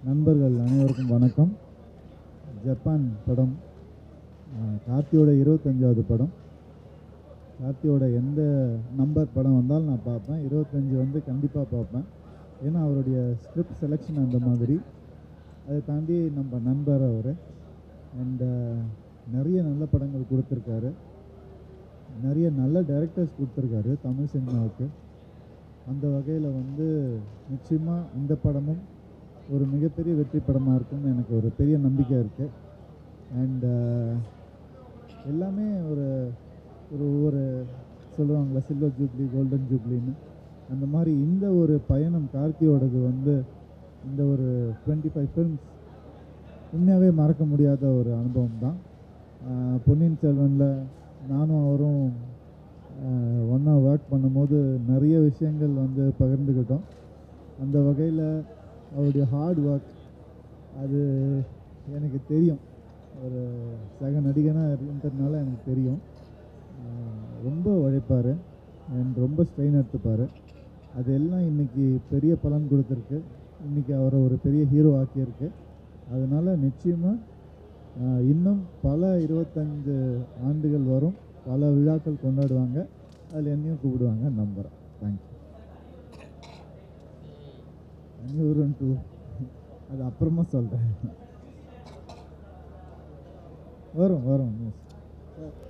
நண்பர்கள் அனைவருக்கும் வணக்கம் ஜப்பான் படம் அஹ், கார்த்தியோட இருபத்தஞ்சாவது படம் கார்த்தியோட எந்த நம்பர் படம் வந்தாலும் நான் பார்ப்பேன் இருபத்தஞ்சி வந்து கண்டிப்பாக பார்ப்பேன் ஏன்னா அவருடைய ஸ்கிரிப்ட் செலெக்ஷன் அந்த மாதிரி அதை தாண்டி நம்ம நண்பர் அவர் அண்ட் நிறைய நல்ல படங்கள் கொடுத்துருக்காரு நிறைய நல்ல டைரக்டர்ஸ் கொடுத்துருக்காரு தமிழ் சினிமாவுக்கு அந்த வகையில் வந்து நிச்சயமாக இந்த படமும் ஒரு மிகப்பெரிய வெற்றி படமாக இருக்கும்னு எனக்கு ஒரு பெரிய நம்பிக்கை இருக்குது அண்ட் எல்லாமே ஒரு ஒரு ஒவ்வொரு சொல்லுவாங்களா சில்வர் ஜூப்ளி கோல்டன் ஜூப்ளின்னு அந்த மாதிரி இந்த ஒரு பயணம் கார்த்தியோடது வந்து இந்த ஒரு டுவெண்ட்டி ஃபைவ் ஃபில்ம்ஸ் உண்மையாகவே மறக்க முடியாத ஒரு அனுபவம் தான் ஆஹ் பொன்னியின் செல்வனில் நானும் அவரும் ஒன்றா ஒர்க் பண்ணும்போது நிறைய விஷயங்கள் வந்து பகிர்ந்துக்கிட்டோம் அந்த வகையில் அவருடைய ஹார்ட் ஒர்க் அது எனக்கு தெரியும் ஒரு சக நடிகனாக இருந்ததுனால எனக்கு தெரியும் ஆஹ் ரொம்ப உழைப்பார் அண்ட் ரொம்ப ஸ்ட்ரெயின் எடுத்துப்பார் அது எல்லாம் இன்னைக்கு பெரிய பலன் கொடுத்துருக்கு இன்னைக்கு அவரை ஒரு பெரிய ஹீரோ ஆக்கியிருக்கு அதனால் நிச்சயமாக இன்னும் பல இருபத்தஞ்சு ஆண்டுகள் வரும் பல விழாக்கள் கொண்டாடுவாங்க அதில் என்னையும் கூப்பிடுவாங்க நம்புகிறேன் தேங்க்யூ அஞ்சூரம் டூ அது அப்புறமா சொல்கிறேன் வரும் வரும் நியூஸ்